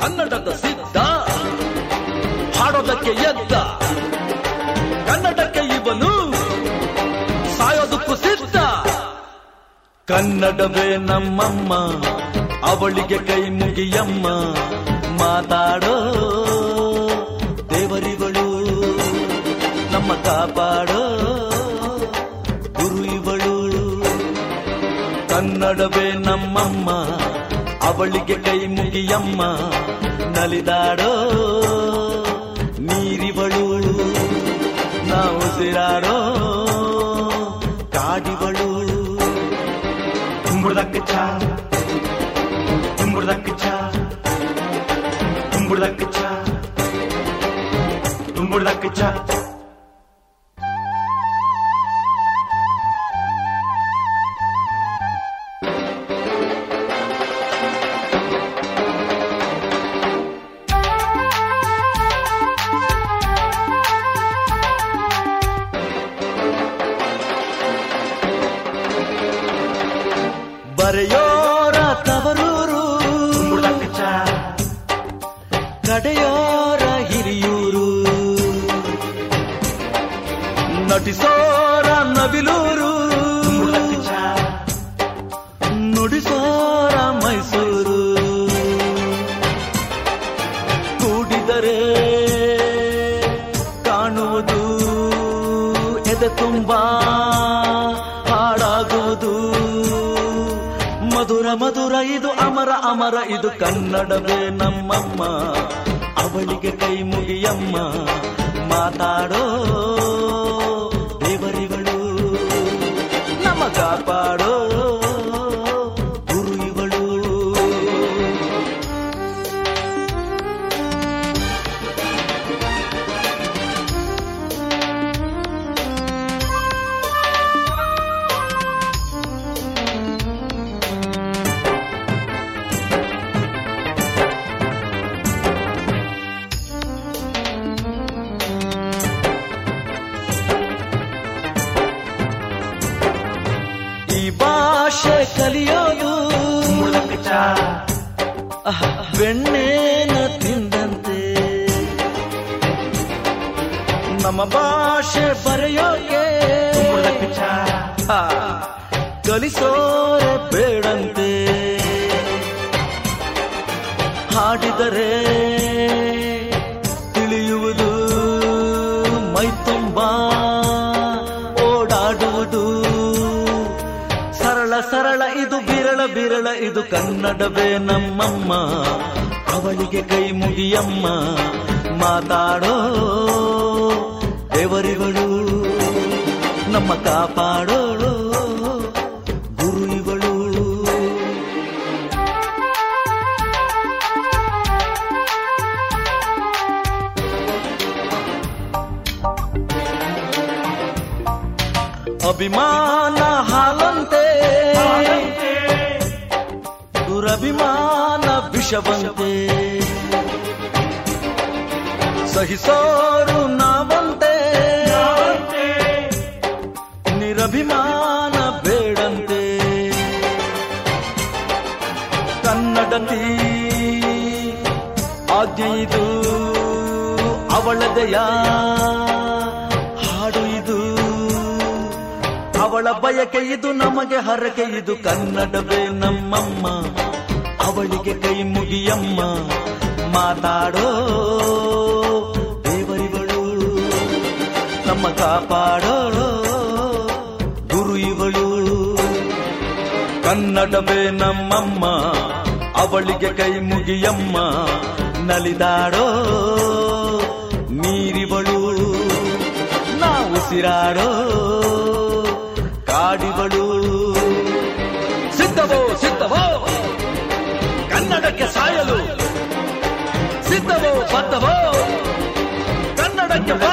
ಕನ್ನಡದ ಸಿದ್ಧ ಹಾಡೋದಕ್ಕೆ ಎದ್ದ ಕನ್ನಡಕ್ಕೆ ಇವನು ಸಾಯೋದಕ್ಕೂ ಸಿದ್ಧ ಕನ್ನಡವೇ ನಮ್ಮಮ್ಮ ಅವಳಿಗೆ ಕೈ ಮುಗಿಯಮ್ಮ ಮಾತಾಡೋ ದೇವರಿಗಳು ನಮ್ಮ ಕಾಪಾಡೋ ಗುರು ಇವಳು ಕನ್ನಡವೇ ನಮ್ಮಮ್ಮ ಅವಳಿಗೆ ಕೈ ಮುಗಿಯಮ್ಮ ನಲಿದಾಡೋ ನೀರಿವಳು ನಾವು ಸಿರಾಡೋ ಕಾಡಿವಳು ಕುಂಬುಡ್ದಕ್ಕ ಚಾ ಕುಂಬುಡ್ದಕ್ಕ ಚಾ ಕುಂಬುಡ್ದಕ್ಕ ಚಾ ಕುಂಬುಡ್ದಕ್ಕ ಚಾ ಬರೆಯೋರ ತವರೂರು ಕುಂಬುಡ್ದಕ್ಕ ಚಾ ಕಡೆಯೋರ ಹಿರಿಯೂರು ನಟಿಸೋರ ನವಿಲೂರು ಕುಂಬುಡ್ದಕ್ಕ ಚಾ ನುಡಿಸೋರ ಮೈಸೂರು ಕೂಡಿದರೆ ಕಾಣುವುದು ಎದೆ ತುಂಬಾ ಹಾಡಾಗುವುದು ಮಧುರ ಮಧುರ ಇದು ಅಮರ ಅಮರ ಇದು ಕನ್ನಡವೇ ನಮ್ಮಮ್ಮ ಅವಳಿಗೆ ಕೈ ಮುಗಿಯಮ್ಮ ಮಾತಾಡೋ ದೇವರಿಗಳು ನಮ್ಮ ಕಾಪಾಡೋ ಗುರು ಇವಳು ಈ ಭಾಷೆ ಕಲಿಯೋದು ಕುಂಬುಡ್ದಕ್ಕ ಚಾ ಅಹ್, ಬೆಣ್ಣೆನ ತಿಂದಂತೆ ನಮ್ಮ ಭಾಷೆ ಬರೆಯೋಕೆ ಕುಂಬುಡ್ದಕ್ಕ ಚಾ ಆ, ಕಲಿಸೋರೆ ಬೇಡಂತೆ ಹಾಡಿದರೆ ತಿಳಿಯುವುದು ಮೈ ತುಂಬ ಓಡಾಡುವುದು ಸರಳ ಸರಳ ಇದು ಬಿರಳ ಬಿರಳ ಇದು ಕನ್ನಡವೇ ನಮ್ಮಮ್ಮ ಅವಳಿಗೆ ಕೈ ಮುಗಿಯಮ್ಮ ಮಾತಾಡೋ ದೇವರಿಗಳು ನಮ್ಮ ಕಾಪಾಡೋ ಗುರು ಇವಳು ಅಭಿಮಾನ ಹಾಲಂತೆ ದುರಭಿಮಾನ ವಿಷವಂತೆ ಸಹಿಸೋರು ನಾವಂತೆ ನಿರಭಿಮಾನ ಬೇಡಂತೆ ಕನ್ನಡತಿ ಆಜ್ಞೆ ಇದು ಅವಳದೆಯ ಹಾಡು ಇದು ಅವಳ ಬಯಕೆ ಇದು ನಮಗೆ ಹರಕೆ ಇದು ಕನ್ನಡವೇ ನಮ್ಮಮ್ಮ ಅವಳಿಗೆ ಕೈ ಮುಗಿಯಮ್ಮ ಮಾತಾಡೋ ದೇವರಿಗಳು ನಮ್ಮ ಕಾಪಾಡೋ ಗುರು ಇವಳು ಕನ್ನಡವೇ ನಮ್ಮಮ್ಮ ಅವಳಿಗೆ ಕೈ ಮುಗಿಯಮ್ಮ ನಲಿದಾಡೋ ನೀರಿವಳು ನಾವು ಸಿರಾಡೋ ಕಾಡಿವಳು ಸಿದ್ಧವೋ ಸಿದ್ಧವೋ ಕನ್ನಡಕ್ಕೆ ಸಾಯಲು ಸಿದ್ಧವೋ ಬದ್ಧವೋ ಕನ್ನಡಕ್ಕೆ ಬಾ